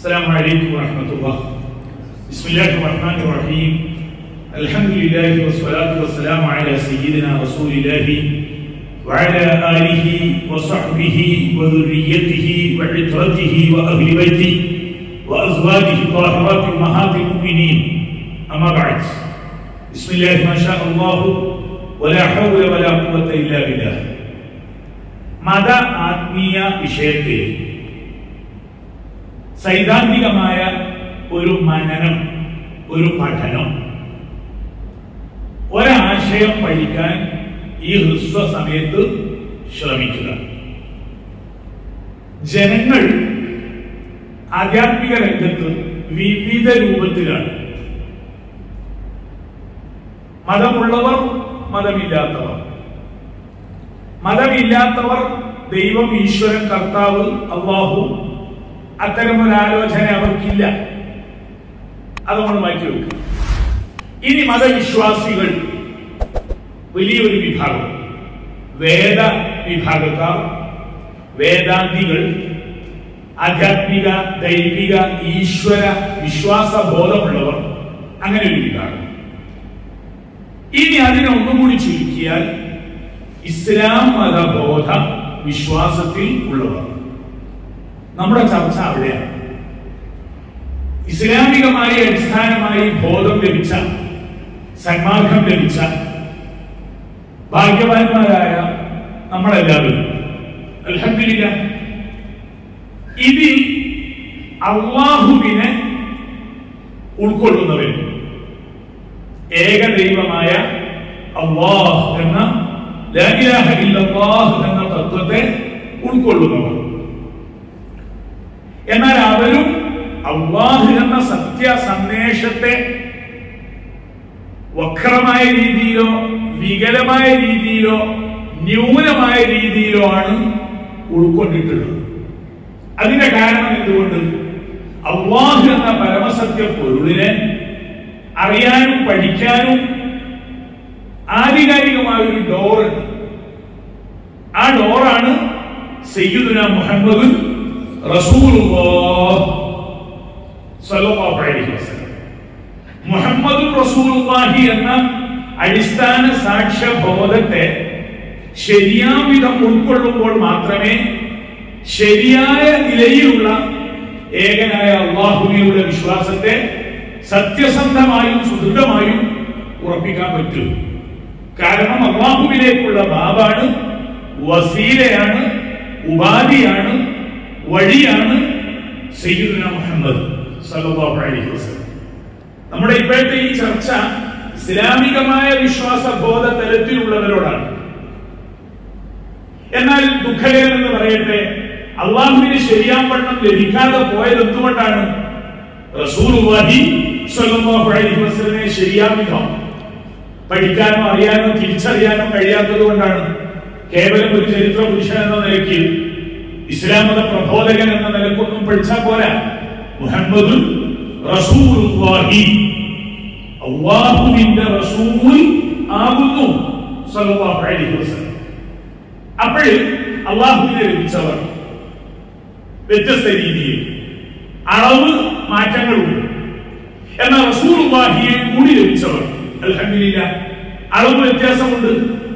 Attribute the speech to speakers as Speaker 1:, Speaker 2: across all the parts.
Speaker 1: السلام عليكم ورحمة الله بسم الله الرحمن الرحيم الحمد لله والصلاة والسلام على سيدنا رسول الله وعلى آله وصحبه وذريته وعترته وأهل بيته وأزواجه الطاهرات أمهات المؤمنين أما بعد بسم الله ما شاء الله ولا حول ولا قوة إلا بالله മത ആത്മീയ വിഷയത്തിൽ സൈദ്ധാന്തികമായ ഒരു മനനം ഒരു പഠനം ഒരാശയം പഠിക്കാൻ ഈ ഹ്രസ്വ സമയത്ത് ശ്രമിക്കുക ജനങ്ങൾ ആധ്യാത്മിക രംഗത്ത് വിവിധ രൂപത്തിലാണ് മതമുള്ളവർ മതമില്ലാത്തവർ മതമില്ലാത്തവർ ദൈവം ഈശ്വരൻ കർത്താവ് അള്ളാഹു അത്തരമൊരാലോചന അവർക്കില്ല അത് നമ്മൾ മാറ്റി വെക്കുക ഇനി മതവിശ്വാസികൾ വലിയൊരു വിഭാഗം വേദ വിഭാഗക്കാർ വേദാന്തികൾ ആധ്യാത്മിക ദൈവിക ഈശ്വര വിശ്വാസ ബോധമുള്ളവർ അങ്ങനെ ഒരു വിഭാഗം ഇനി അതിനെ ഒന്നുകൂടി ചുരുക്കിയാൽ ഇസ്ലാം മതബോധ വിശ്വാസത്തിൽ ഉള്ളവർ നമ്മുടെ ചർച്ച അവിടെയാണ് ഇസ്ലാമികമായി അടിസ്ഥാനമായി ബോധം ലഭിച്ച സന്മാർഗം ലഭിച്ച ഭാഗ്യവാന്മാരായ നമ്മളെല്ലാവരും അൽഹംദുലില്ലാ ഇതിൽ അള്ളാഹുവിനെ ഉൾക്കൊള്ളുന്നവർ ഏകദൈവമായ അള്ളാഹ് എന്ന ലാ ഇലാഹ ഇല്ലല്ലാഹ് എന്ന തത്വത്തെ ഉൾക്കൊള്ളുന്നവർ എന്നാൽ അവരും അള്ളാഹു എന്ന സത്യ സന്ദേശത്തെ വക്രമായ രീതിയിലോ വികലമായ രീതിയിലോ ന്യൂനമായ രീതിയിലോ ആണ് ഉൾക്കൊണ്ടിട്ടുള്ളത് അതിന്റെ കാരണം എന്തുകൊണ്ട് അള്ളാഹു എന്ന പരമസത്യ പൊരുളിനെ അറിയാനും പഠിക്കാനും ആധികാരികമായ ഒരു ഡോറുണ്ട് ആ ഡോറാണ് സയ്യിദുന മുഹമ്മദ് റസൂലുള്ളാഹ് സ്വല്ലല്ലാഹു അലൈഹി വസല്ലം മുഹമ്മദ് റസൂലുള്ളാഹി എന്ന അടിസ്ഥാന സാക്ഷ്യബോധത്തെ ശരിയാവിധം ഉൾക്കൊള്ളുമ്പോൾ മാത്രമേ ശരിയായ നിലയിലുള്ള ഏകനായ അള്ളാഹുവിയുടെ വിശ്വാസത്തെ സത്യസന്ധമായും സുദൃഢമായും ഉറപ്പിക്കാൻ പറ്റൂ കാരണം അള്ളാഹുവിലേക്കുള്ള ബാബാണ് വസീലയാണ് ഉപാധിയാണ് വഴിയാണ് സയ്യിദുന മുഹമ്മദ് സല്ലല്ലാഹു അലൈഹി വസല്ലം നമ്മുടെ ഇപ്പോഴത്തെ ഈ ചർച്ച ഇസ്ലാമികമായ വിശ്വാസ ബോധ തലത്തിലുള്ളവരോടാണ് എന്നാൽ ദുഃഖകരം എന്ന് പറയട്ടെ അള്ളാഹുവിന് ശരിയാവണ്ണം ലഭിക്കാതെ പോയത് എന്തുകൊണ്ടാണ് റസൂലുള്ളാഹി സ്വല്ലല്ലാഹു അലൈഹി വസല്ലമയെ ശരിയാവിധം പഠിക്കാനോ അറിയാനോ തിരിച്ചറിയാനോ കഴിയാത്തത് കൊണ്ടാണ് കേവലം ഒരു ചരിത്ര പുരുഷൻ എന്ന നിലയ്ക്ക് ഇസ്ലാം മത പ്രബോധകൻ എന്ന നിലക്കൊന്നും പഠിച്ചാൽ പോരാ മുഹമ്മദ് റസൂലുള്ളാഹി അള്ളാഹുവിന്റെ റസൂൽ ആകുന്നു സല്ലല്ലാഹു അലൈഹി വസല്ലം അപ്പോൾ അള്ളാഹുവിനെ ലഭിച്ചവർ വ്യത്യസ്ത രീതിയിൽ അളവ് മാറ്റങ്ങളുണ്ട് എന്നാൽ റസൂലുള്ളാഹിയെ കൂടി ലഭിച്ചവർ അൽഹംദുലില്ല അളവ് വ്യത്യാസമുണ്ട്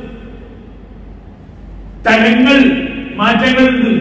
Speaker 1: തലങ്ങൾ മാറ്റങ്ങളുണ്ട്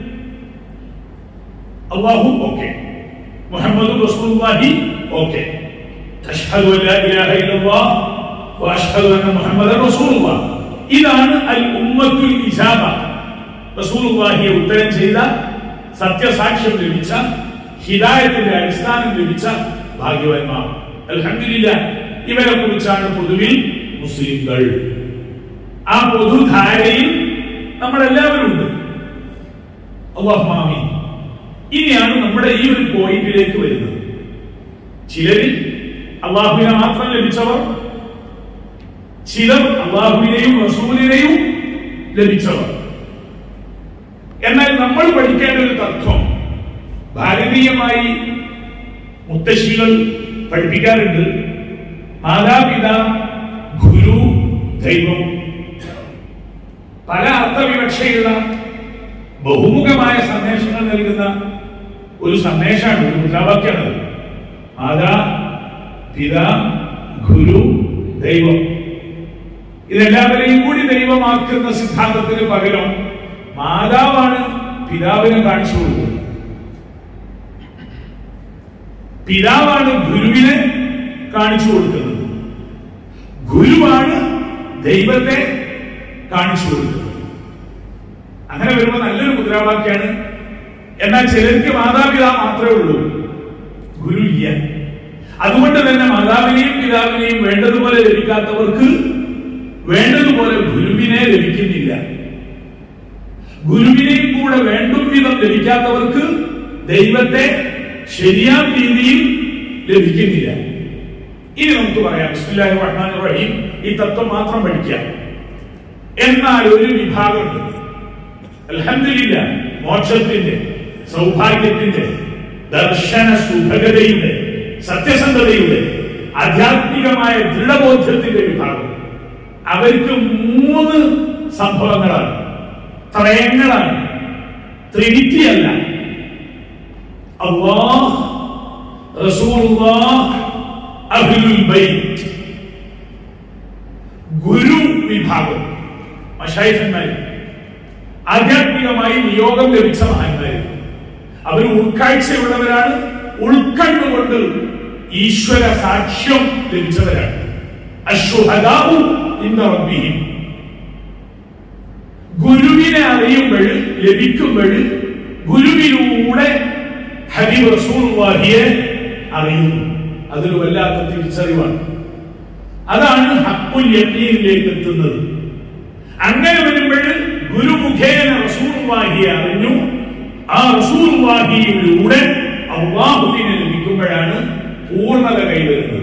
Speaker 1: അള്ളാഹു ഓക്കെ മുഹമ്മദ് റസൂലുള്ളാഹി ഓക്കെ അഷ്ഹദു അല്ലാ ഇലാഹ ഇല്ലല്ലാഹ് വഅഷ്ഹദു അന്ന മുഹമ്മദൻ റസൂലുള്ളാഹ് ഇതാണ് അൽ ഉമ്മത്തുൽ ഇജാബ റസൂലുള്ളാഹിയെ ഉത്തരം ചെയ്ത സത്യസാക്ഷ്യം ലഭിച്ച ഹിദായത്തിന്റെ അടിസ്ഥാനം ലഭിച്ച ഭാഗ്യവാന്മാർ അൽഹംദുലില്ല ഇവരെ കുറിച്ചാണ് പൊതുവിൽ മുസ്ലിംകൾ ആ പൊതുധാരയിൽ നമ്മളെല്ലാവരും ഉണ്ട് അള്ളാഹുമാമി ഇനിയാണ് നമ്മുടെ ഈ ഒരു പോയിന്റിലേക്ക് വരുന്നത് ചിലരിൽ അള്ളാഹുവിനെ മാത്രം ലഭിച്ചവർ ചിലർ അള്ളാഹുവിനെയും റസൂലിനെയും ലഭിച്ചവർ എന്നാൽ നമ്മൾ പഠിക്കേണ്ട ഒരു തത്വം ഭാരതീയമായി മുത്തശ്ശികൾ പഠിപ്പിക്കാറുണ്ട് മാതാപിതാ ഗുരു ദൈവം പല അർത്ഥവിവക്ഷയുള്ള ബഹുമുഖമായ സന്ദേശങ്ങൾ നൽകുന്ന ഒരു സന്ദേശമാണ് ഒരു മുദ്രാവാക്യമാണ് മാതാ പിതാ ഗുരു ദൈവം ഇതെല്ലാവരെയും കൂടി ദൈവമാക്കുന്ന സിദ്ധാന്തത്തിന് പകരം മാതാവാണ് പിതാവിനെ കാണിച്ചു കൊടുക്കുന്നത് പിതാവാണ് ഗുരുവിനെ കാണിച്ചു കൊടുക്കുന്നത് ഗുരുവാണ് ദൈവത്തെ കാണിച്ചു കൊടുക്കുന്നത് അങ്ങനെ വരുമ്പോൾ നല്ലൊരു മുദ്രാവാക്യാണ് എന്നാൽ ചിലർക്ക് മാതാപിതാ മാത്രമേ ഉള്ളൂ ഗുരു ഇല്ല അതുകൊണ്ട് തന്നെ മാതാവിനെയും പിതാവിനെയും വേണ്ടതുപോലെ ലഭിക്കാത്തവർക്ക് വേണ്ടതുപോലെ ഗുരുവിനെ ലഭിക്കുന്നില്ല ഗുരുവിനെയും കൂടെ വേണ്ടും വിധം ലഭിക്കാത്തവർക്ക് ദൈവത്തെ ശരിയാം രീതിയിൽ ലഭിക്കുന്നില്ല ഇനി നമുക്ക് പറയാം ബിസ്മില്ലാഹിർ റഹ്മാനിർ റഹീം ഈ തത്വം മാത്രം പഠിക്കാം എന്നാൽ ഒരു വിഭാഗമുണ്ട് അൽഹംദുലില്ല മോക്ഷത്തിന്റെ സൗഭാഗ്യത്തിന്റെ ദർശന സുഭഗതയുടെ സത്യസന്ധതയുടെ ആധ്യാത്മികമായ ദൃഢബോധ്യത്തിന്റെ വിഭാഗം അവർക്ക് മൂന്ന് സംഭവങ്ങളാണ് ത്രയങ്ങളാണ് ട്രിനിറ്റി അല്ല അള്ളാഹ് റസൂലുള്ളാഹ് അഹ്ലുൽ ബൈത്ത് ഗുരു വിഭാഗം മഷായിഫന്മാര് ആധ്യാത്മികമായി നിയോഗം ലഭിച്ച മഹാന്മാര് അവർ ഉൾക്കാഴ്ചയുള്ളവരാണ് ഉൾക്കണ്ണുകൊണ്ട് ഈശ്വര സാക്ഷ്യം ലഭിച്ചവരാണ് അശ്വഹദാവു ഇന്ന റബ്ബിഹിം ഗുരുവിനെ അറിയുമ്പോൾ ലഭിക്കുമ്പോൾ ഗുരുവിലൂടെ ഹബീബ് റസൂലുള്ളാഹിയെ അറിയുന്നു അതൊരു വല്ലാത്ത തിരിച്ചറിവാണ് അതാണ് ഹക്കുൽ യക്കീനിലേക്ക് എത്തുന്നത് അങ്ങനെ വരുമ്പോൾ ഗുരു മുഖേന റസൂൽവാഹിയെ അറിഞ്ഞു ആ റസൂൽവാഹിയിലൂടെ അള്ളാഹുവിനെ ലഭിക്കുമ്പോഴാണ് പൂർണ്ണത കൈവരുന്നത്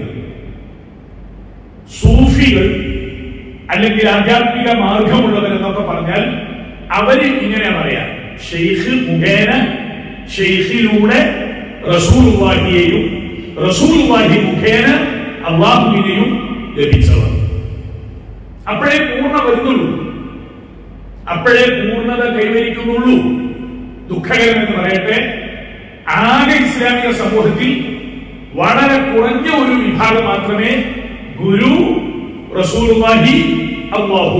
Speaker 1: സൂഫികൾ അല്ലെങ്കിൽ ആധ്യാത്മിക മാർഗമുള്ളവരെന്നൊക്കെ പറഞ്ഞാൽ അവര് ഇങ്ങനെ പറയാം ഷെയ്ഖ് മുഖേന ഷെയ്ഖിലൂടെ റസൂൽവാഹിയെയും റസൂൽവാഹി മുഖേന അള്ളാഹുവിനെയും ലഭിച്ചവർ അപ്പോഴേ പൂർണ്ണ വരുന്നുള്ളൂ അപ്പോഴേ പൂർണ്ണത കൈവരിക്കുന്നുള്ളൂ ദുഃഖകരം എന്ന് പറയട്ടെ ആകെ ഇസ്ലാമിക സമൂഹത്തിൽ വളരെ കുറഞ്ഞ ഒരു വിഭാഗം മാത്രമേ ഗുരു റസൂലുള്ളാഹി അല്ലാഹു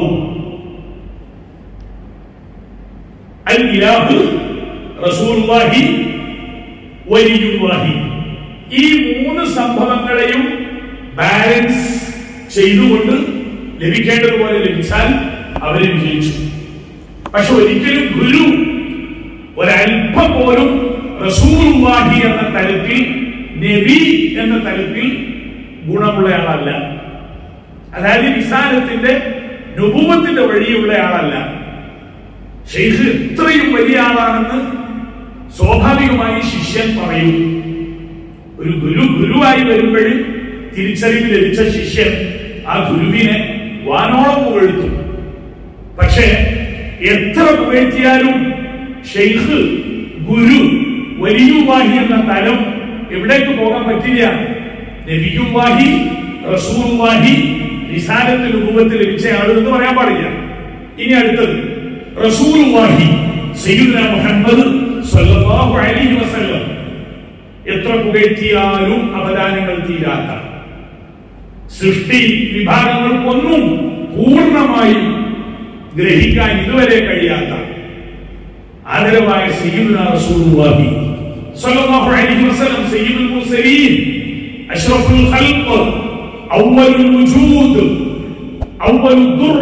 Speaker 1: അൽ ഇലാഹു റസൂലുള്ളാഹി വലിയുള്ളാഹി ഈ മൂന്ന് സംഭവങ്ങളെയും ബാലൻസ് ചെയ്തുകൊണ്ട് ലഭിക്കേണ്ടതുപോലെ ലഭിച്ചാൽ അവരെ വിജയിച്ചു പക്ഷെ ഒരിക്കലും ഗുരു ഒരല്പം പോലും റസൂലുള്ളാഹി എന്ന തലത്തിൽ നബി എന്ന തലത്തിൽ ഗുണമുള്ള ആളല്ല അതായത് വിസാലത്തിന്റെ നുപൂവത്തിന്റെ വഴിയുള്ള ആളല്ല ഷെയ്ഖ് എത്രയും വലിയ ആളാണെന്ന് സ്വാഭാവികമായി ശിഷ്യൻ പറയും ഒരു ഗുരു ഗുരുവായി വരുമ്പോൾ തിരിച്ചറിവ് ലഭിച്ച ശിഷ്യൻ ആ ഗുരുവിനെ വാനോളം പുകഴ്ത്തും പക്ഷേ എത്ര പുകഴ്ത്തിയാലും ഷെയ്ഖ് ഗുരു വലിയുവാഹി എന്ന തലം എവിടേക്ക് പോകാൻ പറ്റില്ല നബിയുവാഹി റസൂലുവാഹി നിസാരത്തിൽ രൂപത്തിൽ ലഭിച്ച ആൾ എന്ന് പറയാൻ പാടില്ല ഇനി അടുത്തത് റസൂലുവാഹി സയ്യിദുന മുഹമ്മദ് സല്ലല്ലാഹു അലൈഹി വസല്ലം എത്ര പുകഴ്ത്തിയാലും അവദാനങ്ങൾ തീരാത്ത സൃഷ്ടി വിഭാഗങ്ങൾക്കൊന്നും പൂർണ്ണമായി ഗ്രഹിക്കാൻ ഇതുവരെ കഴിയാത്ത ആദരവായ സയ്യിദുന റസൂലുള്ളാഹി സ്വല്ലല്ലാഹു അലൈഹി വസല്ലം സയ്യിദുൽ മുർസലീൻ അഷ്റഫുൽ ഖൽഖ് അവ്വലുൽ വജൂദ് അവ്വലുൽ ദുർറ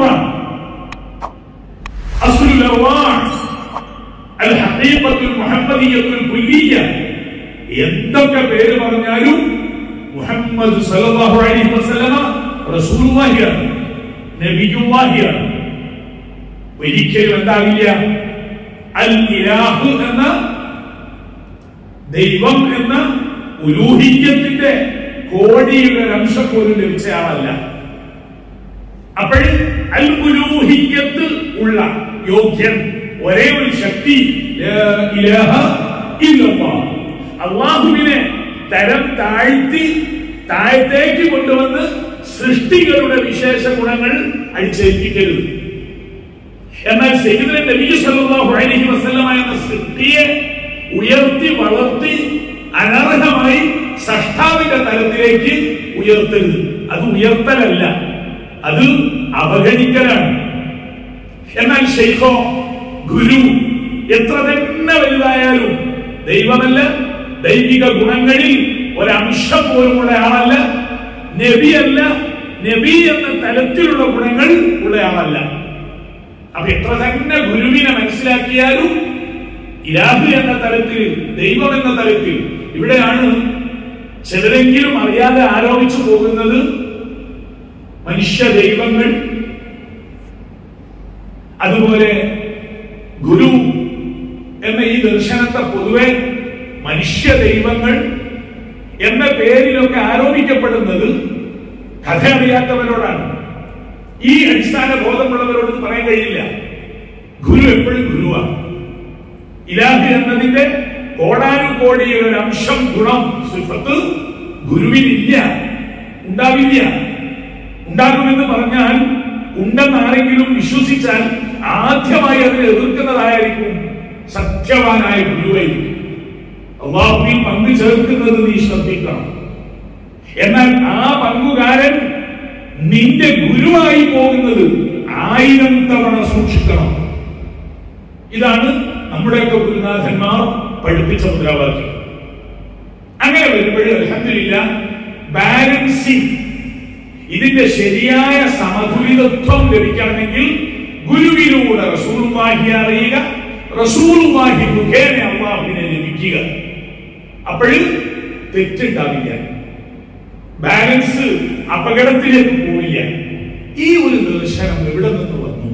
Speaker 1: അസ്ലുൽ അർവാഹ് അൽ ഹഖീഖത്തുൽ മുഹമ്മദിയ്യത്തുൽ കുല്ലിയ്യ എന്തൊക്കെ പേര് പറഞ്ഞാലും മുഹമ്മദ് സല്ലല്ലാഹു അലൈഹി വസല്ലമ റസൂലുള്ളാഹിയാണ് നബിയുള്ളാഹിയാണ് ഒരിക്കലും എന്താകില്ല അൽ ഇലാഹു എന്ന ദൈവം എന്ന ഉലൂഹിത്യത്തിന്റെ കോടിയുടെ ഒരു അംശം പോലും ലഭിച്ച ആളല്ല അപ്പോൾ അൽ ഉലൂഹിയത്ത് ഉള്ള യോഗ്യൻ ഒരേ ഒരു ശക്തി ലാ ഇലാഹ ഇല്ലല്ലാഹ്. അള്ളാഹുവിനെ തരം താഴ്ത്തി താഴത്തേക്ക് കൊണ്ടുവന്ന് സൃഷ്ടികളുടെ വിശേഷ ഗുണങ്ങൾ അടിച്ചേൽപ്പിക്കരുത് എന്നാൽ സയ്യിദുന നബി സല്ലല്ലാഹു അലൈഹി വസല്ലമ എന്ന സൃഷ്ടിയെ ഉയർത്തി വളർത്തി അനർഹമായി സഷ്ടാവിന്റെ തലത്തിലേക്ക് ഉയർത്തരുത് അത് ഉയർത്തലല്ല അത് അവഗണിക്കലാണ് എന്നാൽ ഷെയ്ഖോ ഗുരു എത്ര തന്നെ വലുതായാലും ദൈവമല്ല ദൈവിക ഗുണങ്ങളിൽ ഒരംശം പോലുമുള്ള ആളല്ല നബിയല്ല നബി എന്ന തലത്തിലുള്ള ഗുണങ്ങൾ ഉള്ള ആളല്ല അപ്പൊ എത്ര തന്നെ ഗുരുവിനെ മനസ്സിലാക്കിയാലും ഇലാഹു എന്ന തലത്തിൽ ദൈവം എന്ന തലത്തിൽ ഇവിടെയാണ് ചിലരെങ്കിലും അറിയാതെ ആരോപിച്ചു പോകുന്നത് മനുഷ്യ ദൈവങ്ങൾ അതുപോലെ ഗുരു എന്ന ഈ ദർശനത്തെ പൊതുവെ മനുഷ്യ ദൈവങ്ങൾ എന്ന പേരിലൊക്കെ ആരോപിക്കപ്പെടുന്നത് കഥ അറിയാത്തവരോടാണ് ഈ അടിസ്ഥാന ബോധമുള്ളവരോട് ഇത് പറയാൻ കഴിയില്ല ഗുരു എപ്പോഴും ഗുരുവാണ് ഇലാഹി എന്നതിന്റെ കോടാനുകോടിയുടെ ഒരു അംശം ഗുണം സിഫത്ത് ഗുരുവിനില്ല ഉണ്ടാവില്ല ഉണ്ടാകുമെന്ന് പറഞ്ഞാൽ ഉണ്ടെന്ന് ആരെങ്കിലും വിശ്വസിച്ചാൽ ആദ്യമായി അതിനെ എതിർക്കുന്നതായിരിക്കും സത്യവാനായ ഗുരുവായിരിക്കും അള്ളാഹുവിൽ പങ്കു ചേർക്കുന്നത് നീ ശ്രദ്ധിക്കണം എന്നാൽ ആ പങ്കുകാരൻ നിന്റെ ഗുരുവായി പോകുന്നത് ആയിരം തവണ സൂക്ഷിക്കണം ഇതാണ് നമ്മുടെയൊക്കെ ഗുരുനാഥന്മാർ പഠിപ്പിച്ച മുദ്രാവാക്യം അങ്ങനെ വരുമ്പോഴേ അലഹമില്ല ബാലൻസിങ് ഇതിന്റെ ശരിയായ സമതുലിതത്വം ലഭിക്കണമെങ്കിൽ ഗുരുവിലൂടെ റസൂലുമാഹി അറിയുക റസൂലുമാഹി മുഖേന അള്ളാഹുവിനെ ലഭിക്കുക അപ്പോഴും തെറ്റുണ്ടാവില്ല ബാലൻസ് അപകടത്തിലേക്ക് പോവില്ല ഈ ഒരു ദർശനം എവിടെ നിന്ന് വന്നു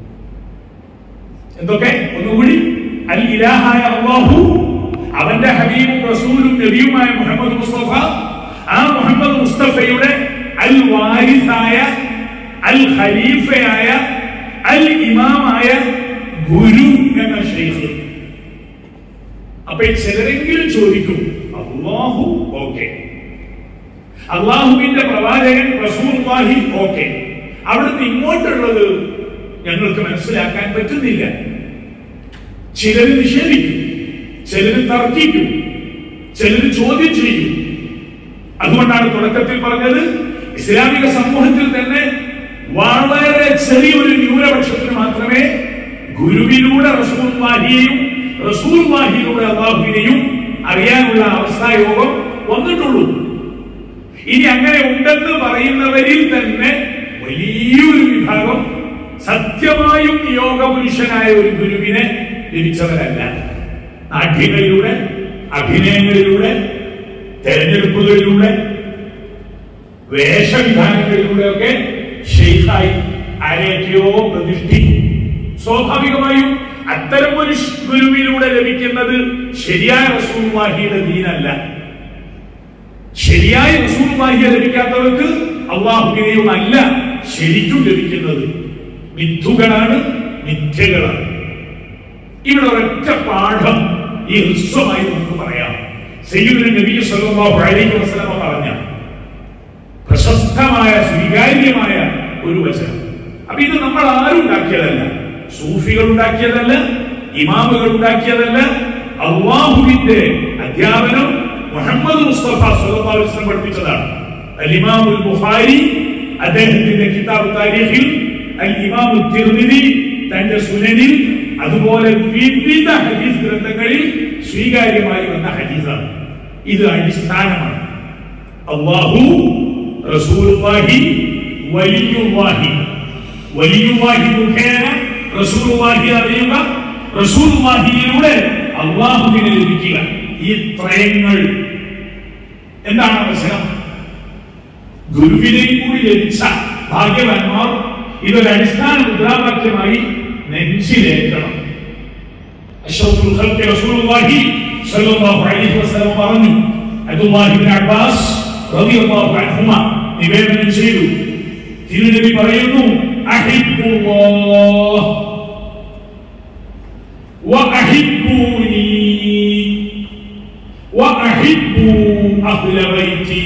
Speaker 1: എന്തൊക്കെ ഒന്നുകൂടി അൽ ഇലാഹായ അള്ളാഹു അവന്റെ ഹബീബും റസൂലും നബിയുമായ മുഹമ്മദ് മുസ്തഫ ആ മുഹമ്മദ് മുസ്തഫയുടെ അൽ വാരിസായ അൽ ഖലീഫയായ അൽ ഇമാമായ ഗുരു എന്ന ഷെയ്ഖ് അപ്പൊ ഈ ചിലരെങ്കിലും ചോദിക്കും അള്ളാഹു ഓക്കെ അള്ളാഹുവിന്റെ പ്രവാചകൻ റസൂൽവാഹി ഓക്കെ അവിടുന്ന് ഇങ്ങോട്ടുള്ളത് ഞങ്ങൾക്ക് മനസ്സിലാക്കാൻ പറ്റുന്നില്ല ചിലര് നിഷേധിക്കും ചിലര് തർക്കിക്കും ചിലര് ചോദ്യം ചെയ്യും അതുകൊണ്ടാണ് തുടക്കത്തിൽ പറഞ്ഞത് ഇസ്ലാമിക സമൂഹത്തിൽ തന്നെ വളരെ ചെറിയൊരു ന്യൂനപക്ഷത്തിന് മാത്രമേ ഗുരുവിലൂടെ റസൂൽ വാഹിയെയും റസൂൽ വാഹിയിലൂടെ അള്ളാഹുവിനെയും അറിയാനുള്ള അവസ്ഥായോഗം വന്നിട്ടുള്ളൂ ഇനി അങ്ങനെ ഉണ്ടെന്ന് പറയുന്നവരിൽ തന്നെ വലിയൊരു വിഭാഗം സത്യമായും യോഗപുരുഷനായ ഒരു ഗുരുവിനെ ലഭിച്ചവരല്ല നാട്യങ്ങളിലൂടെ അഭിനയങ്ങളിലൂടെ തെരഞ്ഞെടുപ്പുകളിലൂടെ വേഷവിധാനങ്ങളിലൂടെയൊക്കെ ഷെയ്ഖായി ആരെയൊക്കെയോ പ്രതിഷ്ഠിക്കും സ്വാഭാവികമായും അത്തരം ഒരു ഗുരുവിലൂടെ ലഭിക്കുന്നത് ശരിയായ റസൂൽവാഹിയുടെ ദീനല്ല ശരിയായ റസൂൽവാഹിയെ ലഭിക്കാത്തവർക്ക് അള്ളാഹുവിനെയും അല്ല ശരിക്കും ലഭിക്കുന്നത് മിഥുകളാണ് മിഥ്യകളാണ് ഇവിടെ ഒരൊറ്റ പാഠം ഈ ഹ്രസ്വമായി നമുക്ക് പറയാം സയ്യിദുൽ നബി സല്ലല്ലാഹു അലൈഹി വസല്ലമ പറഞ്ഞ പ്രശസ്തമായ സ്വീകാര്യമായ ഒരു വചനം അപ്പൊ ഇത് നമ്മൾ ആരും ഉണ്ടാക്കിയതല്ല സൂഫികൾ ഉണ്ടാക്കിയതല്ല ഇമാമുകൾ ഉണ്ടാക്കിയതല്ല അള്ളാഹുവിന്റെ അധ്യാപനം മുഹമ്മദ് മുസ്തഫ സല്ലല്ലാഹു അലൈഹി വസല്ലം പഠിപ്പിച്ചതാണ് അൽ ഇമാമുൽ ബുഖാരി അദ്ദേഹത്തിന്റെ കിതാബ് താരീഖിൽ അൽ ഇമാമു തിർമിദി തന്റെ സുനനിൽ അതുപോലെ വിവിധ ഹദീസ് ഗ്രന്ഥങ്ങളിൽ സ്വീകാര്യമായി വന്ന ഹദീസാണ് ഇത് അടിസ്ഥാനമാണ് അള്ളാഹു റസൂലുള്ളാഹി വലിയുള്ളാഹി വലിയുള്ളാഹി മുഖേന റസൂലുള്ളാഹി അറിയുക റസൂലുള്ളാഹിയിലൂടെ അള്ളാഹുവിനെ ലഭിക്കുക ഈ ത്രയങ്ങൾ എന്താണ് അവസരം ഗുരുവിനെ കൂടി ലഭിച്ച ഭാഗ്യവാന്മാർ ഇതൊരു അടിസ്ഥാന മുദ്രാവാക്യമായി നെഞ്ചിലേറ്റണം അഷ്റഫുൽ ഖൽഖി റസൂലുള്ളാഹി സ്വല്ലല്ലാഹു അലൈഹി വസല്ലം പറഞ്ഞു അബ്ദുല്ലാഹി ഇബ്നു അബ്ബാസ് റളിയല്ലാഹു അൻഹുമ നിവേദനം ചെയ്തു തിരുനബി പറയുന്നു അഹിബ്ബുല്ലാഹ് വഅഹിബ്ബൂനി വഅഹിബ്ബു അഹ്ല ബൈതി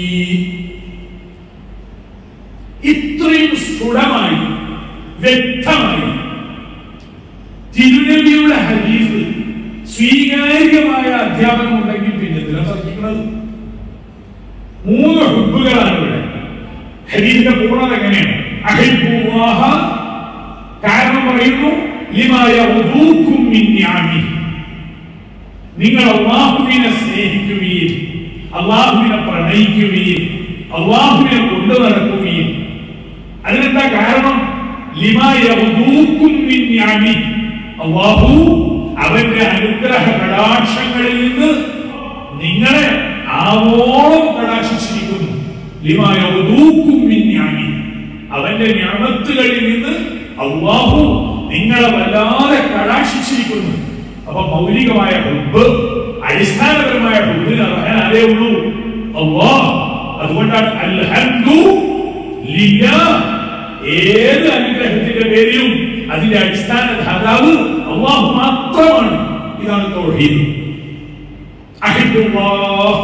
Speaker 1: ഇത്രയും സ്ഫുടമായി വ്യക്തമായി തിരുനബിയുടെ ഹദീസ് സ്വീകാര്യമായ അധ്യാപനം ഉണ്ടെങ്കിൽ പിന്നെ എന്തിനാ തർക്കിക്കുന്നത് മൂന്ന് ഹുബുകളാണ് ഇവിടെ ഹരീന്റെ പൂർണ്ണത എങ്ങനെയാണ് അഹിബുവാഹ കാരണം പറയുന്നു ലിമായ ഉദൂക്കും മിൻ നിഅമി. നിങ്ങൾ അള്ളാഹുവിനെ സ്നേഹിക്കുകയും അള്ളാഹുവിനെ പ്രണയിക്കുകയും അള്ളാഹുവിനെ കൊണ്ടു നടക്കുകയും അതിനെന്താ കാരണം ലിമായ ഉദൂക്കും മിൻ നിഅമി. അള്ളാഹു അവന്റെ അനുഗ്രഹ കടാക്ഷങ്ങളിൽ നിന്ന് നിങ്ങളെ ആവോളം കടാക്ഷിച്ചിരിക്കുന്നു ലിമായ ഉദൂക്കും മിൻ നിഅമി. അവന്റെ ഞാമത്തുകളിൽ നിന്ന് അള്ളാഹു നിങ്ങളെ വല്ലാതെ കടാക്ഷിച്ചിരിക്കുന്നു അപ്പൊ മൗലികമായ ഹുബ് അടിസ്ഥാനപരമായ ഹുബിന് അർഹൻ ആരേ ഉള്ളൂ അള്ളാഹ് അതുകൊണ്ടാണ് അൽഹംദു ലില്ലാ ഏത് അനുഗ്രഹത്തിന്റെ പേരിലും അതിന്റെ അടിസ്ഥാന ധാതാവ് അള്ളാഹു മാത്രമാണ് ഇതാണ് തൗഹീദ് അഹിബുല്ലാഹ്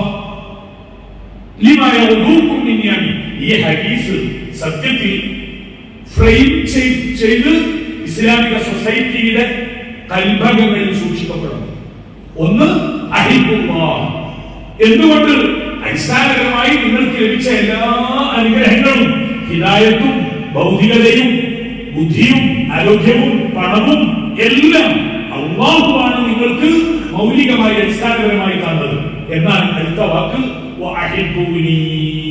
Speaker 1: ലിമാ യർദൂക്കും മിൻ നിഅമി. ഈ ഹദീസ് സത്യത്തിൽ ഫ്രെയിം ചെയ്- ചെയ്ത് ഇസ്ലാമിക സൊസൈറ്റിയുടെ കൽഭകങ്ങളിൽ സൂക്ഷിക്കപ്പെടണം ഒന്ന് അഹിബുല്ലാഹ് എന്തുകൊണ്ട് അടിസ്ഥാനപരമായി നിങ്ങൾക്ക് ലഭിച്ച എല്ലാ അനുഗ്രഹങ്ങളും ഹിദായത്തും ഭൗതികതയും ബുദ്ധിയും ആരോഗ്യവും പണവും എല്ലാം അള്ളാഹുവാണ് നിങ്ങൾക്ക് മൗലികമായി അടിസ്ഥാനപരമായി തന്നത് എന്നാൽ അടുത്ത വാക്ക് വഅഹിബ്ബൂനി.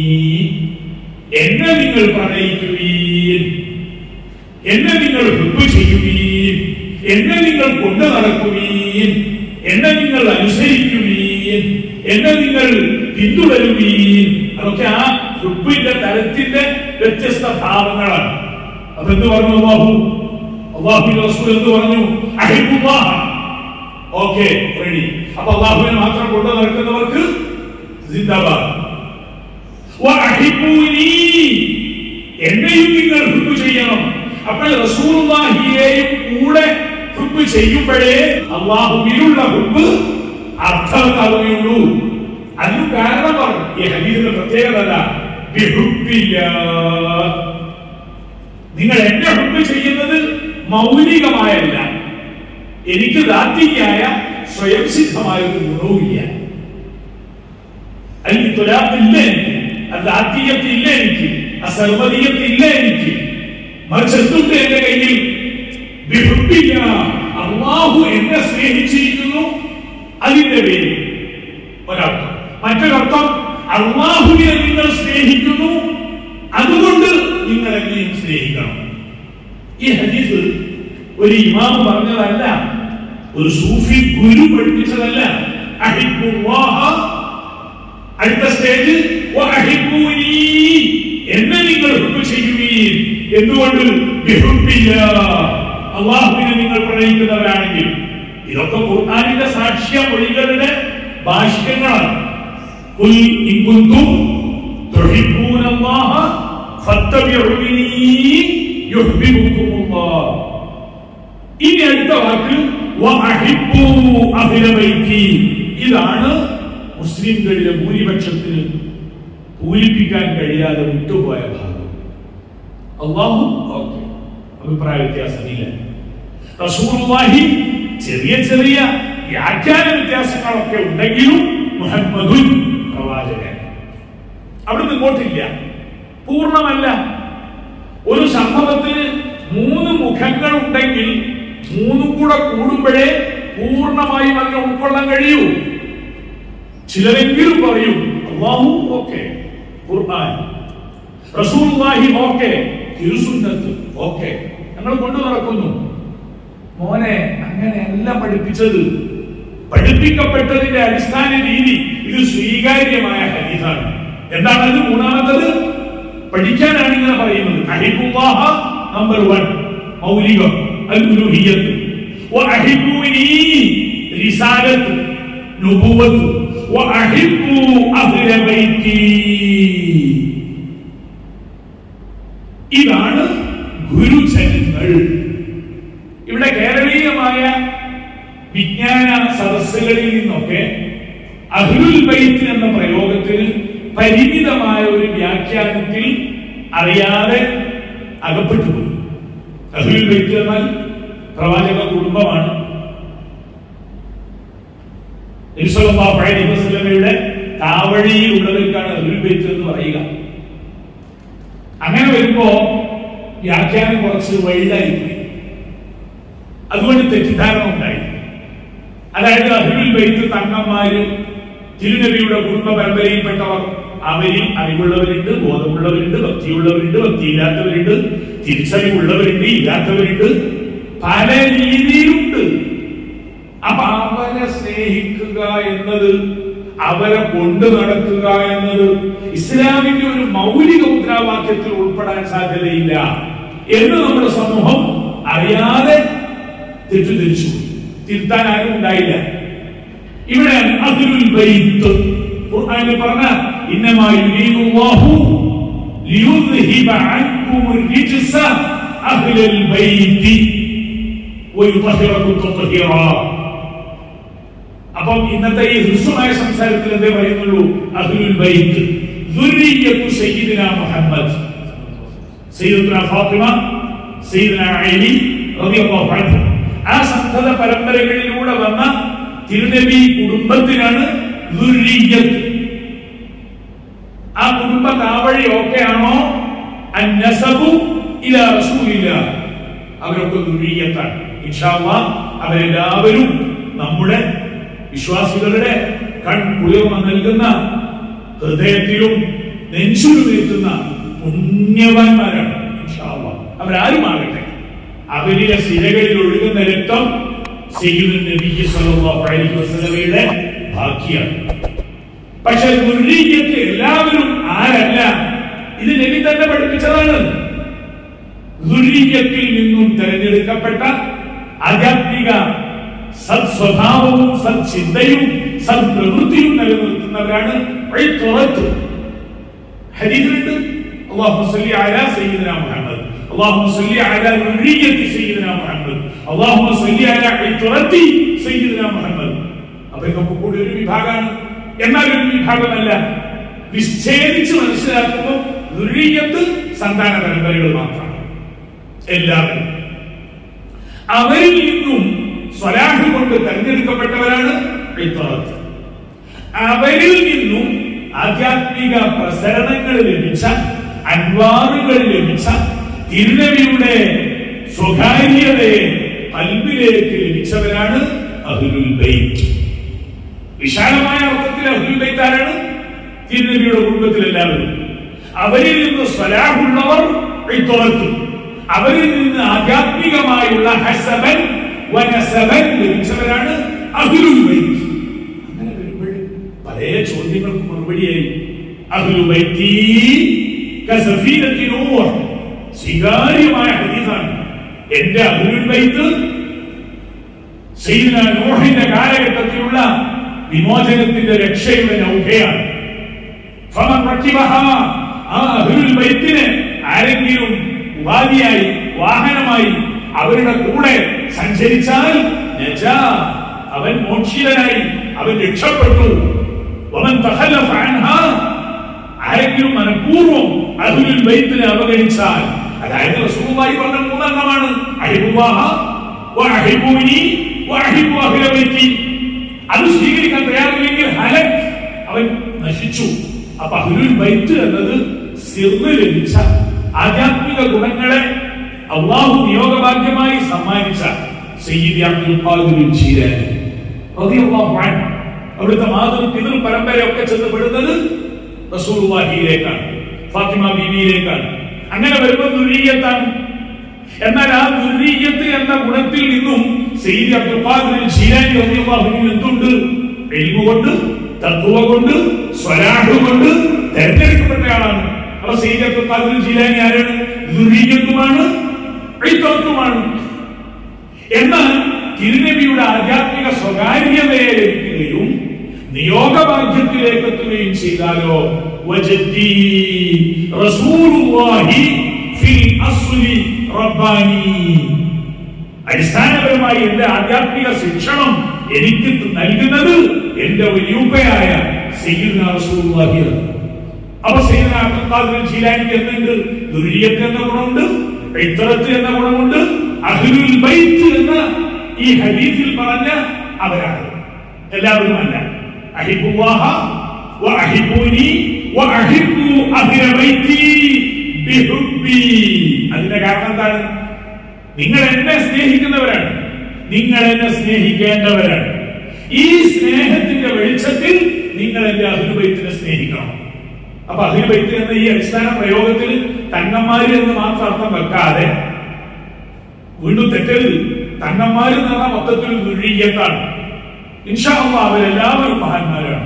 Speaker 1: എന്നെ നിങ്ങൾ പ്രണയിക്കുകയും എന്നെ നിങ്ങൾ ഹുബ് ചെയ്യുകയും എന്നെ നിങ്ങൾ കൊണ്ടു നടക്കുകയും എന്നെ നിങ്ങൾ അനുസരിക്കുകയും എന്നെ നിങ്ങൾ പിന്തുടരുകയും അതൊക്കെ ആ ഹുബിന്റെ തരത്തിന്റെ വ്യത്യസ്ത ഭാവങ്ങളാണ് അപ്പൊ എന്ത് പറഞ്ഞു അള്ളാഹു അള്ളാഹു റസൂൽ എന്ത് പറഞ്ഞു അഹിബുല്ലാഹ ഓക്കെ റെഡി അപ്പൊ അള്ളാഹുവിനെ മാത്രം കൊണ്ടു നടക്കുന്നവർക്ക് സിന്ദാബാദ് വഅഹിബ്ബൂനി. എന്നെയും നിങ്ങൾ ഹുബ് ചെയ്യണം അപ്പോൾ റസൂലുള്ളാഹിയെയും കൂടെ ഹുബ് ചെയ്യുമ്പോഴേ അള്ളാഹുവിലുള്ള ഹുബ് അർത്ഥമാവുകയുള്ളൂ അതിന് കാരണം പറഞ്ഞു ഈ ഹദീസിന്റെ പ്രത്യേകത അല്ല ബിഹുബ്ബില്ലാ. നിങ്ങൾ എന്നെ ഹുബ് ചെയ്യുന്നത് മൗലികമായല്ല എനിക്ക് ദാത്തിയായ സ്വയം സിദ്ധമായ ഒരു ഗുണവുമില്ല അല്ലെങ്കിൽ തുലാത്തില്ല എനിക്ക് അദാത്തിയത്തില്ല എനിക്ക് അസർവതീയത്തില്ല എനിക്ക് മറിച്ച് എന്തുണ്ട് എന്റെ കയ്യിൽ ബിഹുബ്ബില്ല. അള്ളാഹു എന്നെ സ്നേഹിച്ചിരിക്കുന്നു അതിന്റെ പേര് ഒരർത്ഥം മറ്റൊരർത്ഥം അള്ളാഹുവിനെ നിങ്ങൾ സ്നേഹിക്കുന്നു അതുകൊണ്ട് നിങ്ങൾ എന്നെയും സ്നേഹിക്കണം ഈ ഹദീസ് ഒരു ഇമാം പറഞ്ഞതല്ല ഒരു സൂഫി ഗുരു പഠിപ്പിച്ചതല്ല അഹിബ്ബുല്ലാഹ അടുത്ത സ്റ്റേജ് വഅഹിബ്ബൂനി. എന്നെ നിങ്ങൾ ഹുബ് ചെയ്യുകയും എന്തുകൊണ്ട് ബിഹുബ്ബില്ല. അള്ളാഹുവിനെ നിങ്ങൾ പ്രണയിക്കുന്നവരാണെങ്കിൽ ഇതൊക്കെ ഖുർആനിന്റെ സാക്ഷ്യ മൊഴികളുടെ ഭാഷ്യങ്ങളാണ് ഖുൽ ഇൻ കുന്തും തുഹിബ്ബൂനല്ലാഹ ഫത്തബിഉനി യുഹ്ബിബുക്കുമുല്ലാഹ് ഇനി അടുത്ത വാക്ക് വഅഹിബ്ബൂ അഹ്ല ബൈത്തി. ഇതാണ് മുസ്ലിംകളിലെ ഭൂരിപക്ഷത്തിന് പൂരിപ്പിക്കാൻ കഴിയാതെ വിട്ടുപോയ ഭാഗം അള്ളാഹു ഓക്കെ അഭിപ്രായ വ്യത്യാസമില്ല റസൂലുള്ളാഹി ചെറിയ ചെറിയ വ്യാഖ്യാന വ്യത്യാസങ്ങളൊക്കെ ഉണ്ടെങ്കിലും മുഹമ്മദുൻ പ്രവാചകൻ അവിടുന്ന് ഇങ്ങോട്ടില്ല പൂർണ്ണമല്ല ഒരു സംഭവത്തിന് മൂന്ന് മുഖങ്ങൾ ഉണ്ടെങ്കിൽ മൂന്നും കൂടെ കൂടുമ്പോഴേ പൂർണ്ണമായും അതിനെ ഉൾക്കൊള്ളാൻ കഴിയൂ ചിലരെങ്കിലും പറയും അള്ളാഹു ഓക്കെ ഖുർആൻ റസൂലുള്ളാഹി ഓക്കെ തിരുസുന്നത്ത് ഓക്കെ ഞങ്ങൾ കൊണ്ടു നടക്കുന്നു മോനെ അങ്ങനെയല്ല പഠിപ്പിച്ചത് പഠിപ്പിക്കപ്പെട്ടതിന്റെ അടിസ്ഥാന രീതി ഇത് സ്വീകാര്യമായ ഹദീസാണ് എന്താണ് അത് മൂന്നാമത്തത് പഠിക്കാനാണ് ഇങ്ങനെ പറയുന്നത് അഹിബുല്ലാഹ നമ്പർ വൺ മൗലികം അൽഉലൂഹിയ്യത്ത് വഅഹിബൂനി റിസാലത്ത് നുബുവത്ത് വഅഹിബു അഹ്ല ബൈത്തി ഇതാണ് ഗുരുജനങ്ങൾ ഇവിടെ കേരളീയമായ വിജ്ഞാന സദസ്സുകളിൽ നിന്നൊക്കെ അഹ്ലുൽ ബൈത്ത് എന്ന പ്രയോഗത്തിന് പരിമിതമായ ഒരു വ്യാഖ്യാനത്തിൽ അറിയാതെ അകപ്പെട്ടു പോയി അഹ്ലുൽ ബൈത്ത് എന്നാൽ പ്രവാചക കുടുംബമാണ് നബിസ്വല്ലാഹു അലൈഹി വസല്ലമയുടെ താവഴിയിലുള്ളവർക്കാണ് അഹ്ലുൽ ബൈത്ത് എന്ന് പറയുക അങ്ങനെ വരുമ്പോ വ്യാഖ്യാനം കുറച്ച് വൈഡായി പോയി അതുകൊണ്ട് തെറ്റിദ്ധാരണ ഉണ്ടായി അതായത് അഹ്ലുൽ ബൈത്ത് തങ്ങന്മാര് തിരുനബിയുടെ കുടുംബ പരമ്പരയിൽപ്പെട്ടവർ അവരിൽ അറിവുള്ളവരുണ്ട് ബോധമുള്ളവരുണ്ട് ഭക്തിയുള്ളവരുണ്ട് ഭക്തിയില്ലാത്തവരുണ്ട് തിരിച്ചറിവുള്ളവരുണ്ട് ഇല്ലാത്തവരുണ്ട് പല രീതിയിലുണ്ട് അപ്പൊ അവരെ സ്നേഹിക്കുക എന്നത് അവരെ കൊണ്ടു നടക്കുക എന്നത് ഇസ്ലാമിന്റെ ഒരു മൗലിക മുദ്രാവാക്യത്തിൽ ഉൾപ്പെടാൻ സാധ്യതയില്ല എന്ന് നമ്മുടെ സമൂഹം അറിയാതെ തെറ്റിദ്ധരിച്ചു തിരുത്താൻ ആരും ഉണ്ടായില്ല ഇവിടെ അഹ്ലുൽ ബൈത്ത് ഖുർആനിൽ പറഞ്ഞ ഇന്നമാ യുരീദു അല്ലാഹു ലിയുദ്ഹിബ അൻകും الرجس അഹ്ലൽ ബൈത്ത് വയുطهركم تطهيرا അപ്പം ഇന്നത്തെ ഈ ഹൃസ്വമായ സംസാരത്തിൽ എന്തേ പറയുന്നുള്ളൂ അഹ്ലുൽ ബൈത്ത് ദുർരിയത്തു സയ്യിദിന മുഹമ്മദ് സയ്യിദുന ഫാത്തിമ സയ്യിദുന അലി റളിയല്ലാഹു അൻഹു ആ സന്തത പരമ്പരകളിലൂടെ വന്ന തിരുനബി കുടുംബത്തിനാണ് ദുർരിയത്ത് ആ കുടുംബ താവഴി ഓക്കെ ആണോ അന്നസബു ഇല റസൂലില്ല അവരൊക്കെ ദുരീയത്താണ് ഇൻഷാല്ല അവരെല്ലാവരും നമ്മുടെ വിശ്വാസികളുടെ കൺകുളിർമ നൽകുന്ന ഹൃദയത്തിലും നെഞ്ചിലും എത്തുന്ന പുണ്യവാന്മാരാണ് ഇൻഷാല്ല അവരാരുമാകട്ടെ അവരിലെ സിരകളിൽ ഒഴുകുന്ന രക്തം സയ്യിദുൻ നബി സല്ലല്ലാഹു അലൈഹി വസല്ലമയുടെ ബാക്കിയാണ് പക്ഷെ ദുരീയത്ത് എല്ലാവരും ആരല്ല ഇത് നബി തന്നെ പഠിപ്പിച്ചതാണ് ദുരീയത്തിൽ നിന്നും തെരഞ്ഞെടുക്കപ്പെട്ട ആധ്യാത്മിക സത്സ്വഭാവവും സത്ചിന്തയും സത്പ്രവൃത്തിയും നിലനിർത്തുന്നവരാണ് വഴിത്തുറത്ത് ഹരീതിലുണ്ട് اللهم صل على سيدنا محمد اللهم صل على ذرية سيدنا محمد اللهم صل على عطرة سيدنا محمد അപ്പൊ ഇതൊക്കെ കൂടി ഒരു വിഭാഗമാണ് എന്നാൽ ഒരു വിഭാഗമല്ല വിച്ഛേദിച്ച് മനസ്സിലാക്കുമ്പോൾ ദുരീയത്ത് സന്താന പരമ്പരകൾ മാത്രമാണ് എല്ലാവരും അവരിൽ നിന്നും സ്വലാഹ് കൊണ്ട് തെരഞ്ഞെടുക്കപ്പെട്ടവരാണ് ഇത്തറത്ത് അവരിൽ നിന്നും ആധ്യാത്മിക പ്രസരണങ്ങൾ ലഭിച്ച അൻവാറുകൾ ലഭിച്ച തിരുനബിയുടെ സ്വകാര്യതയെ കൽബിലേക്ക് ലഭിച്ചവരാണ് അഹ്ലുൽ ബൈത്ത് വിശാലമായ അർത്ഥത്തിൽ അഹ്ലുൽ ബൈത്ത് ആരാണ് തിരുനബിയുടെ കുടുംബത്തിൽ എല്ലാവരും അവരിൽ നിന്ന് സ്വലാഹുള്ളവർ ഇത്തറത്ത് അവരിൽ നിന്ന് ആധ്യാത്മികമായുള്ള ഹസബൻ വനസബൻ ലഭിച്ചവരാണ് അഹ്ലുൽ ബൈത്ത് അങ്ങനെ വരുമ്പോൾ പല ചോദ്യങ്ങൾക്ക് മറുപടിയായി അഹ്ലു ബൈത്തി കസഫീനത്തി നൂർ സ്വീകാര്യമായ ഹദീസാണ് എന്റെ അഹ്ലുൽ ബൈത്ത് സയ്യിദ്ന നൂഹിന്റെ കാലഘട്ടത്തിലുള്ള വിമോചനത്തിന്റെ രക്ഷയുടെ നൗകയാണ് ഫമൻ റക്കിബഹ ആ അഹ്ലുൽ ബൈത്തിനെ ആരെങ്കിലും ഉപാധിയായി വാഹനമായി അവരുടെ കൂടെ സഞ്ചരിച്ചാൽ നജാ അവൻ മോക്ഷിതനായി അവൻ രക്ഷപ്പെട്ടു അവൻ തഖല്ലഫ അൻഹാ ആരെങ്കിലും മനഃപൂർവ്വം അഹ്ലുൽ ബൈത്തിനെ അവഗണിച്ചാൽ അതായത് റസൂലുള്ളാഹി പറഞ്ഞ മൂന്നെണ്ണമാണ് അഹിബുല്ലാഹ വഅഹിബുനി വഅഹിബു അഹ്ല ബൈത്തി അത് സ്വീകരിക്കാൻ തയ്യാറില്ലെങ്കിൽ ഹലക് അവൻ നശിച്ചു അപ്പൊ അഹ്ലുൽ ബൈത്ത് എന്നത് സിർന്ന് ലഭിച്ച ആധ്യാത്മിക ഗുണങ്ങളെ അള്ളാഹു നിയോഗഭാഗ്യമായി സമ്മാനിച്ച സയ്യിദ് അബ്ദുൽ ഖാദിർ ജീലാനി റളിയല്ലാഹു അൻഹു അവിടുത്തെ മാതൃ പിതൃ പരമ്പരയൊക്കെ ചെന്ന് പെടുന്നത് റസൂലുള്ളാഹിയിലേക്കാണ് ഫാത്തിമ ബീവിയിലേക്കാണ് അങ്ങനെ വരുമ്പോൾ ദുരീയത്താണ് എന്നാൽ ആ ദുരീയത്ത് എന്ന ഗുണത്തിൽ നിന്നും സയ്യിദ് അബ്ദുൽ ഖാദിർ ജീലാനി റളിയല്ലാഹു അൻഹു എന്തുണ്ട് എൽമു കൊണ്ട് തത്വ കൊണ്ട് സ്വലാഹ് കൊണ്ട് തെരഞ്ഞെടുക്കപ്പെട്ടയാളാണ് അപ്പൊ സയ്യിദ് അബ്ദുൽ ഖാദിർ ജീലാനി ആരാണ് ദുരീയത്തുമാണ് ഇത്തത്വമാണ് എന്നാൽ തിരുനബിയുടെ ആധ്യാത്മിക സ്വകാര്യതയെ ലഭിക്കുകയും നിയോഗഭാഗ്യത്തിലേക്ക് എത്തുകയും ചെയ്താലോ വജദ്ദീ റസൂലുള്ളാഹി ഫിൽ അസ്ലി റബ്ബാനി അടിസ്ഥാനപരമായി എന്റെ ആധ്യാത്മിക ശിക്ഷണം എനിക്ക് നൽകുന്നത് എന്റെ വലിയുപ്പയായ സയ്യിദ്ന റസൂലുള്ളാഹിയാണ് അപ്പൊ സയ്യിദ്ന അബ്ദുൽ ഖാദിർ ജീലാനിക്ക് എന്തുണ്ട് ദുരിയത്ത് എന്ന ഗുണമുണ്ട് ഇത്തറത്ത് എന്ന ഗുണമുണ്ട് അഹ്ലുൽ ബൈത്ത് എന്ന ഈ ഹദീസിൽ പറഞ്ഞ അവരാണ് എല്ലാവരും അല്ല അഹിബുല്ലാഹ വഅഹിബൂനി വഅഹിബു അഹ്ല ബൈത്തി ബിഹുബ്ബി അതിന്റെ കാരണം എന്താണ് നിങ്ങൾ എന്നെ സ്നേഹിക്കുന്നവരാണ് നിങ്ങൾ എന്നെ സ്നേഹിക്കേണ്ടവരാണ് ഈ സ്നേഹത്തിന്റെ വെളിച്ചത്തിൽ നിങ്ങൾ എന്റെ അഹിബൈത്തിനെ സ്നേഹിക്കണം അപ്പൊ അഹിബൈത്ത് എന്ന ഈ അടിസ്ഥാന പ്രയോഗത്തിൽ തങ്ങന്മാര് എന്ന് മാത്രം അർത്ഥം വെക്കാതെ വീണ്ടും തെറ്റരുത് തങ്ങന്മാര് എന്ന് പറഞ്ഞാൽ മൊത്തത്തിൽ ദുരീയത്താണ് ഇൻഷാല്ല അവരെല്ലാവരും മഹാന്മാരാണ്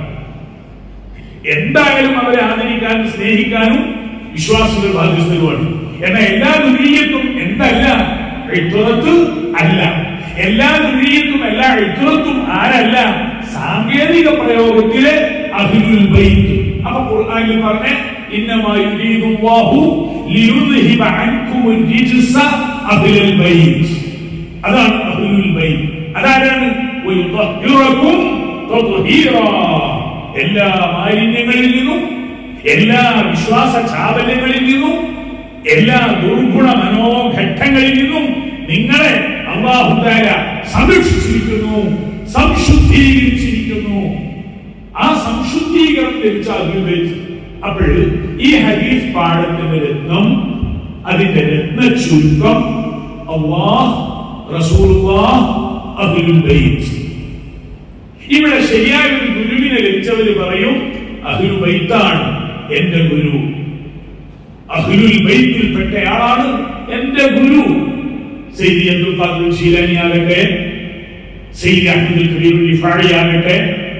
Speaker 1: എന്തായാലും അവരെ ആദരിക്കാനും സ്നേഹിക്കാനും വിശ്വാസികൾ ബാധ്യസ്ഥരുമാണ് എന്നാൽ എല്ലാ ദുരീയത്തും എന്തല്ല എഴുത്തുറത്ത് അല്ല എല്ലാ ദുരീയത്തും എല്ലാ എഴുത്തുറത്തും ആരല്ല സാങ്കേതിക പ്രയോഗത്തിലെ അഹിലുൽ ബൈത്ത് അപ്പൊ ഖുർആനിൽ പറഞ്ഞ ഇന്നമാ യുരീദു അല്ലാഹു ലിയുദ്ഹിബ അൻകും الرجس അഹ്ലൽ ബൈത്ത് അതാണ് അഹ്ലുൽ ബൈത്ത് അതാരാണ് വയുطهിറകും തത്ഹീറാ എല്ലാ മാലിന്യങ്ങളിൽ നിന്നും എല്ലാ വിശ്വാസ ചാബല്യങ്ങളിൽ നിന്നും എല്ലാ ദുർഗുണ മനോഘട്ടങ്ങളിൽ നിന്നും നിങ്ങളെ അള്ളാഹുദാര സംരക്ഷിച്ചിരിക്കുന്നു സംശുദ്ധീകരിച്ചിരിക്കുന്നു ആ സംശുദ്ധീകരണം ലഭിച്ച അഭിവഹിച്ചു അപ്പോൾ ഈ ഹദീസ് പാഠത്തിന്റെ രത്നം അതിന്റെ രത്ന ചുരുക്കം അള്ളാഹ് റസൂലുള്ളാഹ് അഹ്ലുൽ ബൈത്ത് ഇവിടെ ശരിയായ ഒരു ഗുരുവിനെ ലഭിച്ചവര് പറയും അഹ്ലു ബൈത്താണ് എന്റെ ഗുരു അഹ്ലുൽ ബൈത്തിൽപ്പെട്ടയാളാണ് എന്റെ ഗുരു സെയ്ദി അബ്ദുൽ ഖാദിർ ശീലാനി ആകട്ടെ സെയ്ദി അഹമ്മദ് കബീർ റിഫാഴി ആകട്ടെ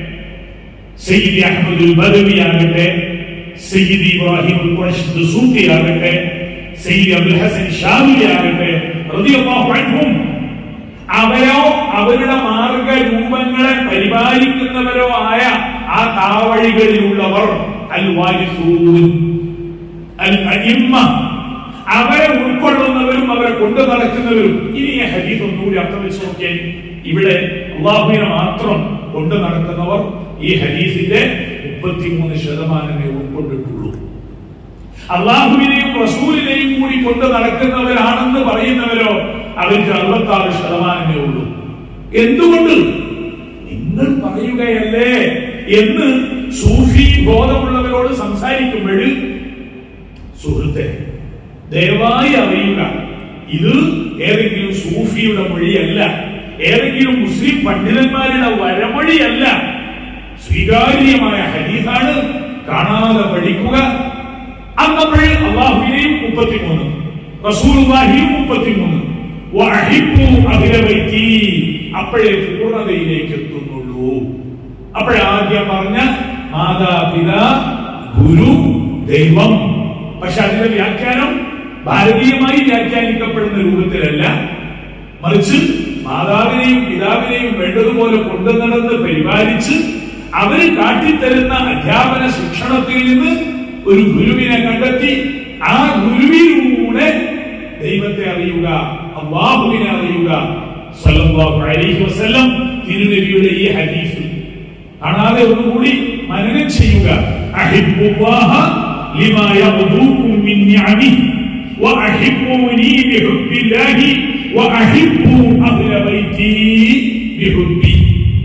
Speaker 1: സെയ്ദി അഹമ്മദ് ബദവി ആകട്ടെ സെയ്ദി ഇബ്രാഹിം ഖുറൈശ് സൂഖി ആകട്ടെ സെയ്ദി അബ്ദുൽ ഹസൻ ഷാമിലി ആകട്ടെ റളിയല്ലാഹു അൻഹും അവരോ അവരുടെ മാർഗരൂപങ്ങളെ പരിപാലിക്കുന്നവരോ ആയ ആ താവഴികളിലുള്ളവർ അൽ വാരിസൂൻ അൽ അഇമ്മ അവരെ ഉൾക്കൊള്ളുന്നവരും അവരെ കൊണ്ടു നടക്കുന്നവരും ഇനി ഈ ഹദീസ് ഒന്നുകൂടി അർത്ഥം വെച്ച് നോക്കിയാൽ ഇവിടെ അള്ളാഹുവിനെ മാത്രം കൊണ്ടു നടക്കുന്നവർ ഈ ഹദീസിന്റെ മുപ്പത്തിമൂന്ന് ശതമാനമേ ഉൾക്കൊണ്ടിട്ടുള്ളൂ അള്ളാഹുവിനെയും റസൂലിനെയും കൂടി കൊണ്ട് നടക്കുന്നവരാണെന്ന് പറയുന്നവരോ അവർക്ക് അറുപത്താറ് ശതമാനമേ ഉള്ളൂ എന്തുകൊണ്ട് നിങ്ങൾ പറയുകയല്ലേ എന്ന് സൂഫി ബോധമുള്ളവരോട് സംസാരിക്കുമ്പോൾ സുഹൃത്തെ ദയവായി അറിയുക ഇത് ഏതെങ്കിലും സൂഫിയുടെ മൊഴിയല്ല ഏതെങ്കിലും മുസ്ലിം പണ്ഡിതന്മാരുടെ വരമൊഴിയല്ല സ്വീകാര്യമായ ഹരീഫാണ് കാണാതെ പഠിക്കുക അന്നപ്പോൾ അള്ളാഹുവിനെയും മുപ്പത്തിമൂന്ന് റസൂലുള്ളാഹിയും മുപ്പത്തിമൂന്ന് വഅഹിബ്ബു അഹ്ല ബൈത്തി അപ്പോഴേ പൂർണ്ണതയിലേക്ക് എത്തുന്നുള്ളൂ അപ്പോഴാദ്യം പറഞ്ഞ മാതാപിതാ ഗുരു ദൈവം പക്ഷെ അതിന്റെ വ്യാഖ്യാനം ഭാരതീയമായി വ്യാഖ്യാനിക്കപ്പെടുന്ന രൂപത്തിലല്ല മറിച്ച് മാതാവിനെയും പിതാവിനെയും വേണ്ടതുപോലെ കൊണ്ടു നടന്ന് പരിപാലിച്ച് അവര് കാട്ടിത്തരുന്ന അധ്യാപന ശിക്ഷണത്തിൽ നിന്ന് ഒരു ഗുരുവിനെ കണ്ടെത്തി ആ ഗുരുവിലൂടെ ദൈവത്തെ അറിയുക അള്ളാഹുവിനെ അറിയുക സല്ലല്ലാഹു അലൈഹി വസല്ലം തിരുനബിയുടെ ഈ ഹദീസ് കാണാതെ ഒന്നുകൂടി മനനം ചെയ്യുക അഹിബ്ബുല്ലാഹ ലിമാ യബ്ദൂകും മിൻ നിഅമിഹി വഅഹിബ്ബൂനി ബിഹുബ്ബില്ലാഹി വഅഹിബ്ബു അഹ്ല ബൈതി ബിഹുബ്ബി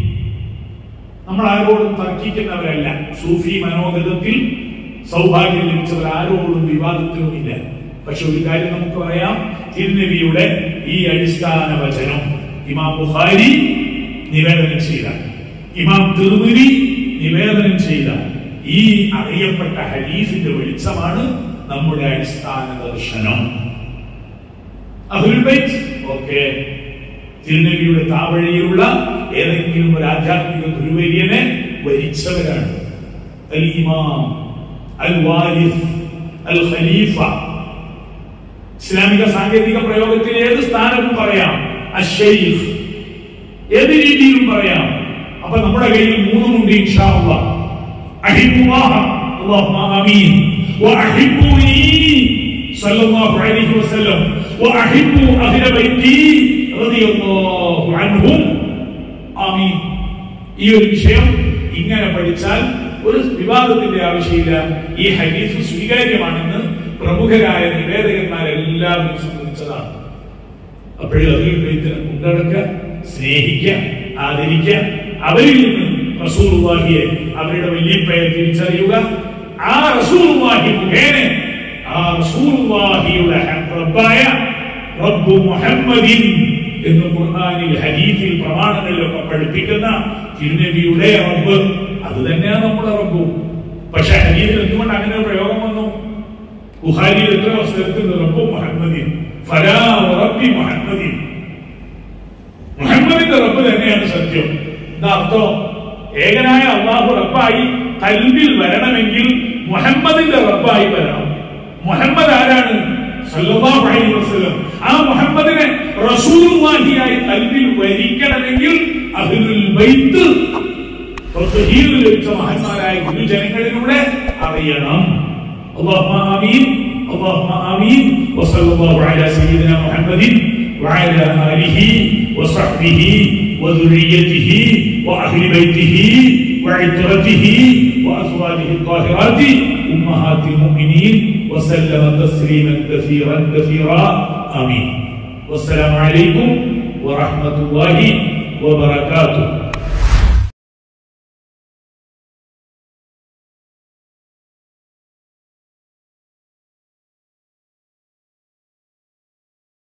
Speaker 1: നമ്മൾ ആരോടും തർക്കിക്കുന്നവരല്ല സൂഫി മനോഗതത്തിൽ സൗഭാഗ്യം ലഭിച്ചവർ ആരോടും വിവാദത്തിലുമില്ല പക്ഷെ ഒരു കാര്യം നമുക്ക് പറയാം തിരുനബിയുടെ ഈ അടിസ്ഥാന വചനം ഇമാം ബുഖാരി നിവേദനം ചെയ്ത ഇമാം തിരുമുരി നിവേദനം ചെയ്ത ഈ അറിയപ്പെട്ട ഹരീഫിന്റെ വെളിച്ചമാണ് നമ്മുടെ അടിസ്ഥാന ദർശനം അഹുൽബൈറ്റ് ഓക്കെ തിരുനബിയുടെ താവഴിയിലുള്ള ഏതെങ്കിലും ഒരു ആധ്യാത്മിക ഗുരുവര്യനെ വരിച്ചവരാണ് അൽ ഇമാം അൽ വാരിഫ് അൽ ഖലീഫ ഇസ്ലാമിക സാങ്കേതിക പ്രയോഗത്തിൽ ഏത് സ്ഥാനവും പറയാം അഷെയ്ഖ് ഏത് രീതിയിലും പറയാം അപ്പൊ നമ്മുടെ കയ്യിൽ മൂന്നുമുണ്ട് ഇൻഷാ അല്ലാഹ് അഹിബ്ബുല്ലാഹ അല്ലാഹുമ്മ ആമീൻ വഅഹിബ്ബൂനി സല്ലല്ലാഹു അലൈഹി വസല്ലം വഅഹിബ്ബു അഹ്ല ബൈത്തി റളിയല്ലാഹു അൻഹും ആമീൻ ഈ ഒരു വിഷയം ഇങ്ങനെ പഠിച്ചാൽ ഒരു വിവാദത്തിന്റെ ആവശ്യമില്ല ഈ ഹദീസ് സ്വീകാര്യമാണെന്ന് പ്രമുഖരായ നിവേദകന്മാരെല്ലാവരും സമ്മതിച്ചതാണ് അപ്പോഴും അതിൽ ബൈത്തിനെ കൊണ്ടടക്കുക സ്നേഹിക്കുക ആദരിക്കുക അവരിൽ നിന്ന് റസൂലുള്ളാഹിയെ അവരുടെ വല്യപ്പയെ തിരിച്ചറിയുക ആ റസൂലുള്ളാഹി മുഖേന ആ റസൂലുള്ളാഹിയുടെ റബ്ബായ റബ്ബു മുഹമ്മദിൻ എന്ന് ഖുർആനിൽ ഹദീസിൽ പ്രമാണങ്ങളിലൊക്കെ പഠിപ്പിക്കുന്ന തിരുനബിയുടെ റബ്ബ് അത് തന്നെയാണ് നമ്മുടെ റബ്ബു പക്ഷെ ഹദീസിൽ എന്തുകൊണ്ട് അങ്ങനെ ഒരു പ്രയോഗം വന്നു ബുഹാരിയിൽ എത്ര സ്ഥലത്തുണ്ട് റബ്ബു മുഹമ്മദിൻ ഫലാ റബ്ബി മുഹമ്മദിൻ മുഹമ്മദിന്റെ റബ്ബ് തന്നെയാണ് സത്യം എന്താ അർത്ഥം ഏകനായ അള്ളാഹു റബ്ബായി കൽബിൽ വരണമെങ്കിൽ മുഹമ്മദിന്റെ റബ്ബായി വരണം മുഹമ്മദ് ആരാണ് സല്ലല്ലാഹു അലൈഹി വസല്ലം ആ മുഹമ്മദിനെ റസൂലുള്ളാഹിയായി കൽബിൽ വരിക്കണമെങ്കിൽ അഹ്ലുൽ ബൈത്ത് തത്ഹീർ ലഭിച്ച മഹന്മാരായ ഗുരുജനങ്ങളിലൂടെ അറിയണം اللهم آمين اللهم آمين وصلى الله على سيدنا محمد وعلى آله وصحبه وذريته وأهل بيته وعترته وأزواجه الطاهرات أمهات المؤمنين وسلم تسليما كثيرا كثيرا آمين والسلام عليكم ورحمة الله وبركاته